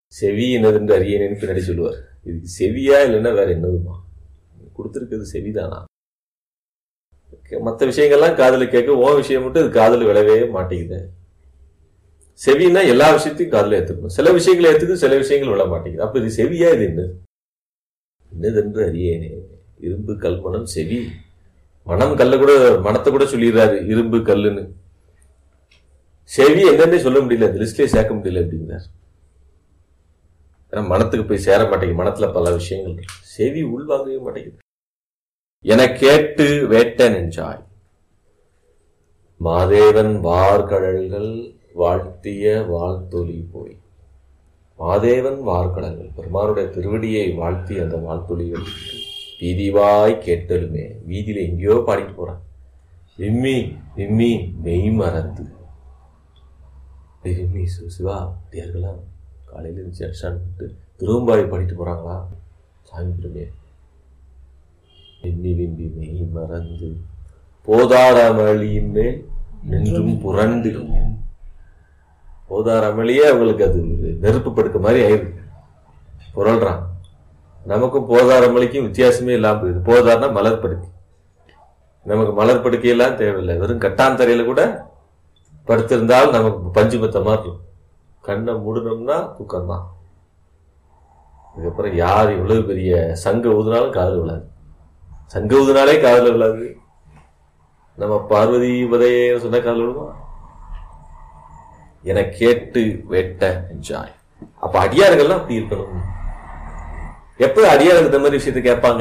செவி என்னதுன்னு அறியேனேன்னு பின்னாடி சொல்லுவார் இதுக்கு செவியா இல்லைன்னா வேற என்னதுமா கொடுத்துருக்கிறது செவிதானா மற்ற விஷயங்கள்லாம் காதுல கேட்க ஓ விஷயம் மட்டும் இது காதுல விழவே மாட்டேங்குது செவின்னா எல்லா விஷயத்தையும் காதுல ஏத்துக்கணும் சில விஷயங்களை ஏத்துக்கு சில விஷயங்கள் விழ மாட்டேங்குது அப்ப இது செவியா இது என்னது என்னதென்று அறியேனே இரும்பு கல்மணம் செவி மனம் கல்ல கூட மனத்தை கூட சொல்லிடுறாரு இரும்பு கல்லுன்னு செவி என்னன்னே சொல்ல முடியல இந்த லிஸ்ட்லயே சேர்க்க முடியல அப்படிங்கிறார் ஏன்னா மனத்துக்கு போய் சேர மாட்டேங்குது மனத்துல பல விஷயங்கள் இருக்கு. செவி உள்வாங்கவே மாட்டேங்குது என கேட்டு வேட்ட நெஞ்சாய் மாதேவன் வார்கடல்கள் வாழ்த்திய வாழ்த்தொலி போய் மாதேவன் வார்கடல்கள் பெருமானுடைய திருவடியை வாழ்த்தி அந்த வாழ்த்தொலிகள் வீதிவாய் கேட்டலுமே வீதியில எங்கேயோ பாடிட்டு போறான் விம்மி விம்மி மெய் மறந்து விம்மி சிவ- சிவா தேர்களா காலையில இருந்துச்சு அடிச்சான்ட்டு திருவம்பாவை பாடிட்டு போறாங்களா சாமி பெருமே விம்மி விம்மி மெய் மறந்து போதார அமளியின் மேல் நின்றும் புரண்டு போதார அமளியே அவங்களுக்கு அது ஒரு நெருப்பு படுக்க மாதிரி ஆயிருக்கு புரள்றான் நமக்கும் போதார மலைக்கும் வித்தியாசமே இல்லாம போயிடுது போதார்னா மலர் படுக்கை நமக்கு மலர் படுக்கையெல்லாம் தேவையில்லை வெறும் கட்டான் தரையில கூட படுத்திருந்தால் நமக்கு பஞ்சு பத்த மாதிரி இருக்கும். கண்ணை மூடணும்னா தூக்கம் தான் இதுக்கப்புறம் யார் இவ்வளவு பெரிய சங்க ஊதுனாலும் காதல் விழாது சங்க ஊதுனாலே காதல் விழாது நம்ம பார்வதி உதய சொன்ன காதல் விழுமா என கேட்டு வெட்ட என்ஜாய் அப்ப அடியார்கள்லாம் அப்படி இருக்கணும் எப்ப அடியார்கள் இந்த மாதிரி விஷயத்தை கேட்பாங்க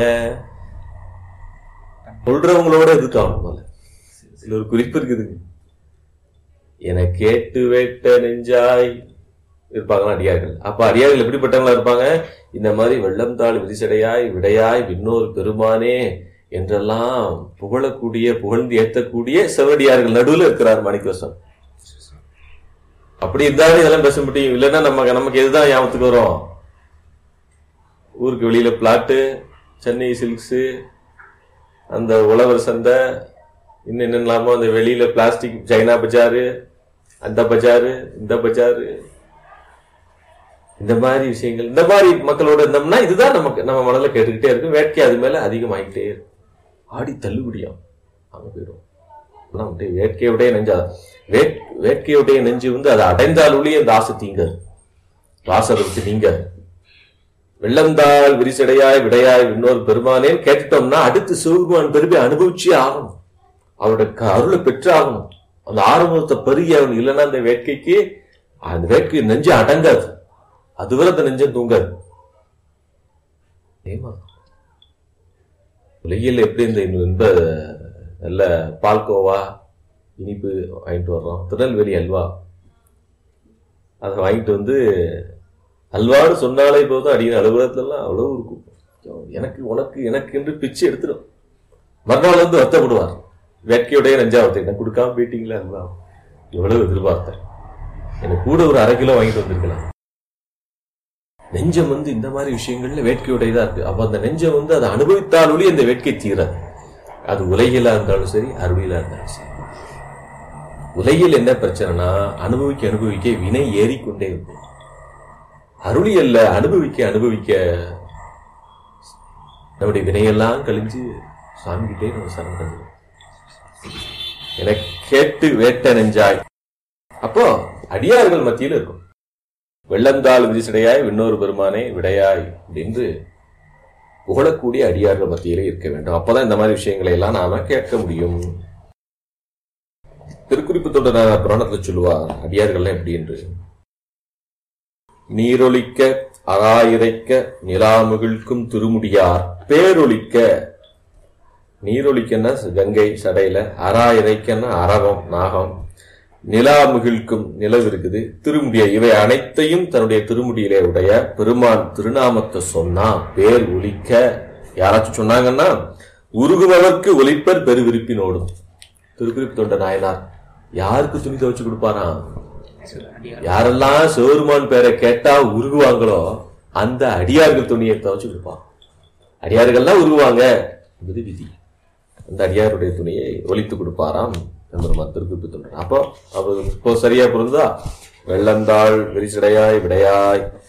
சொல்றவங்களோட எதுக்காகணும் போல இதுல ஒரு குறிப்பு இருக்குதுங்க என கேட்டு வேட்ட நெஞ்சாய் இருப்பாங்களா அடியார்கள் அப்ப அடியார்கள் எப்படிப்பட்டவங்களா இருப்பாங்க இந்த மாதிரி வெள்ளம் தாள் விரிசடையாய் விடையாய் விண்ணோர் பெருமானே என்றெல்லாம் புகழக்கூடிய புகழ்ந்து ஏத்தக்கூடிய செவடியார்கள் நடுவுல இருக்கிறார் மாணிக்கவாசன் அப்படி இருந்தாலும் இதெல்லாம் பேச முடியும் இல்லைன்னா நம்ம நமக்கு எதுதான் ஞாபகத்துக்கு வரும் ஊருக்கு வெளியில பிளாட்டு சென்னை சில்க்ஸு அந்த உழவர் சந்தை இன்னும் என்னென்னலாமோ அந்த வெளியில பிளாஸ்டிக் சைனா பஜாரு அந்த பஜாரு இந்த பஜாரு இந்த மாதிரி விஷயங்கள் இந்த மாதிரி மக்களோட இருந்தோம்னா இதுதான் நமக்கு நம்ம மனதில் கேட்டுக்கிட்டே இருக்கும் வேட்கை அது மேல அதிகமாகிட்டே இருக்கும் ஆடி தள்ளுபடியாம் அங்க போயிடும் ஆனா அப்படியே வேட்கையுடைய நெஞ்சா வேட் வேட்கையுடைய நெஞ்சு வந்து அதை அடைந்தாலுடைய அந்த ஆசை தீங்காது வாசல் விட்டு நீங்காது வெள்ளந்தாள் விரிசடையாய் விடையாய் இன்னொரு பெருமானேன்னு கேட்டுட்டோம்னா அடுத்து சிவபெருமான் பெருமை அனுபவிச்சே ஆகணும் அவருடைய க- அருளை பெற்று ஆகணும் அந்த ஆரம்பத்தை பெருகி ஆகணும் இல்லைன்னா அந்த வேட்கைக்கு அந்த வேட்கை நெஞ்சு அடங்காது அதுவரை அந்த நெஞ்சம் தூங்காது ஏமா உலகில் எப்படி இந்த இன்ப நல்ல பால்கோவா இனிப்பு வாங்கிட்டு வர்றோம் திருநெல்வேலி அல்வா அதை வாங்கிட்டு வந்து அல்வான்னு சொன்னாலே போதும் அடிக்கிற அலுவலகத்துலலாம் அவ்வளவு இருக்கும் எனக்கு உனக்கு எனக்கு என்று பிச்சு எடுத்துடும் மறுநாள் வந்து வருத்தப்படுவார் வேட்கையுடைய நெஞ்சாவத்தை எனக்கு கொடுக்காம போயிட்டீங்களா அல்வா எவ்வளவு எதிர்பார்த்தேன் எனக்கு கூட ஒரு அரை கிலோ வாங்கிட்டு வந்திருக்கலாம் நெஞ்சம் வந்து இந்த மாதிரி விஷயங்கள்ல வேட்கையுடையதா இருக்கு அப்ப அந்த நெஞ்சம் வந்து அதை அனுபவித்தாலொழி அந்த வேட்கை தீராது அது உலகிலா இருந்தாலும் சரி அருளிலா இருந்தாலும் சரி உலகில் என்ன பிரச்சனைனா அனுபவிக்க அனுபவிக்க வினை ஏறிக்கொண்டே இருக்கும் அருளி அல்ல அனுபவிக்க அனுபவிக்க நம்முடைய வினையெல்லாம் கழிஞ்சு சாமி கிட்டே நம்ம சரணடைஞ்சிடும் என கேட்டு வேட்ட நெஞ்சாய் அப்போ அடியார்கள் மத்தியில் இருக்கும் வெள்ளந்தாள் விரிசடையாய் விண்ணோரு பெருமானே விடையாய் என்று புகழக்கூடிய அடியார்கள் மத்தியிலே இருக்க வேண்டும் அப்பதான் இந்த மாதிரி விஷயங்களை எல்லாம் நாம கேட்க முடியும் திருக்குறிப்பு தொடர் புராணத்துல சொல்லுவார் அடியார்கள்லாம் எப்படி என்று நீரொலிக்க அராயிரைக்க நிலாமுகிழ்க்கும் திருமுடியார் பேரொலிக்க நீரொலிக்கன்னா கங்கை சடையில அராயிரைக்கன்னா அரவம் நாகம் நிலா முகிழ்க்கும் நிலவு இருக்குது திருமுடிய இவை அனைத்தையும் தன்னுடைய திருமுடியிலே உடைய பெருமான் திருநாமத்தை சொன்னா பேர் ஒலிக்க யாராச்சும் சொன்னாங்கன்னா உருகுபவர்க்கு ஒலிப்பர் பெருவிருப்பினோடும் திருக்குறிப்பு தொண்ட நாயனார் யாருக்கு துணி துவைச்சு கொடுப்பாராம் யாரெல்லாம் சிவருமான் பேரை கேட்டா உருகுவாங்களோ அந்த அடியார்கள் துணியை துவைச்சு கொடுப்பான் அடியார்கள்லாம் உருகுவாங்க என்பது விதி அந்த அடியாருடைய துணியை ஒலித்து கொடுப்பாராம் எம்பெருமான் திருக்குறிப்பு தொண்டர் அப்போ அவர் இப்போ சரியா பொருந்தா வெள்ளந்தாள் விரிசடையாய் விடையாய்